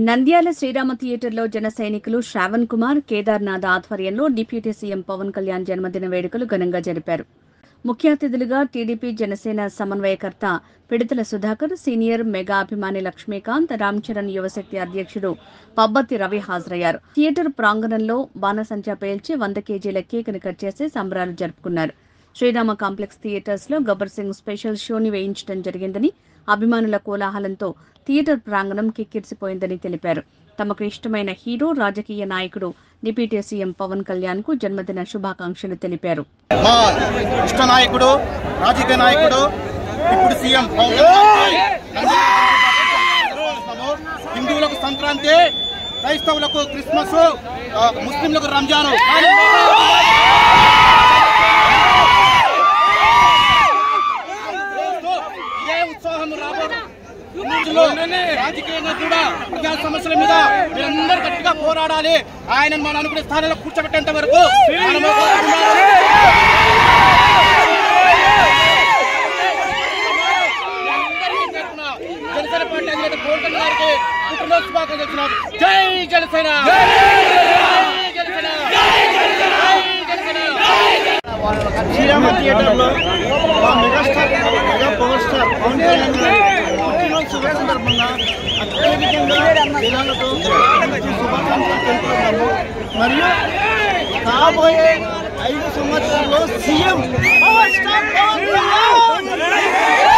నంద్యాల శ్రీరామ థియేటర్లో జన సైనికులు శ్రావణ్ కుమార్ కేదార్నాథ్ ఆధ్వర్యంలో డిప్యూటీ సీఎం పవన్ కళ్యాణ్ జన్మదిన వేడుకలు ఘనంగా జరిపారు ముఖ్య అతిథులుగా టీడీపీ జనసేన సమన్వయకర్త పిడతల సుధాకర్ సీనియర్ మెగా అభిమాని లక్ష్మీకాంత్ రామ్ చరణ్ యువశక్తి అధ్యక్షుడు పబ్బతి రవి హాజరయ్యారు థియేటర్ ప్రాంగణంలో బాణసంచా పేల్చి వంద కేజీల కేక్ను కట్ చేసి సంబరాలు జరుపుకున్నారు శ్రీరామ కాంప్లెక్స్ థియేటర్స్ లో గబ్బర్ సింగ్ స్పెషల్ షోని వేయించడం జరిగిందని అభిమానుల కోలాహలంతో థియేటర్ ప్రాంగణం కిక్కిరిసిపోయిందని తెలిపారు తమకు ఇష్టమైన హీరో రాజకీయ నాయకుడు డిప్యూటీ సీఎం పవన్ కళ్యాణ్ కు జన్మదిన శుభాకాంక్షలు తెలిపారు మా ఇష్ట నాయకుడు రాజకీయ నాయకుడు ఇప్పుడు సీఎం పవన్ కళ్యాణ్ గారికి హిందువులకు సంక్రాంతి క్రైస్తవులకు క్రిస్మస్ ఆ, ముస్లింలకు రంజాన్ ఇదే ఉత్సాహం రాబోదు రోజుల్లో రాజకీయంగా కూడా ప్రజా సమస్యల మీద మీరందరూ గట్టిగా పోరాడాలి ఆయన మనం అనుకునే స్థానంలో కూర్చోబెట్టేంత వరకు మనము జనసేన పార్టీ అధినేత పవన్ కళ్యాణ్ గారికి పుట్టినరోజు శుభాకాంక్షలు చెప్తున్నాం. జై జనసేన జై జనసేన శ్రీరామ థియేటర్లో మా megastar mega power star Pawan Kalyan గారి పుట్టినరోజు శుభ సందర్భంగా అత్యధికంగా జనాలతో మంచి శుభాకాంక్షలు తెలుపుతున్నాము మరియు కాబోయే ఐదు సంవత్సరాల్లో CM power star Pawan Kalyan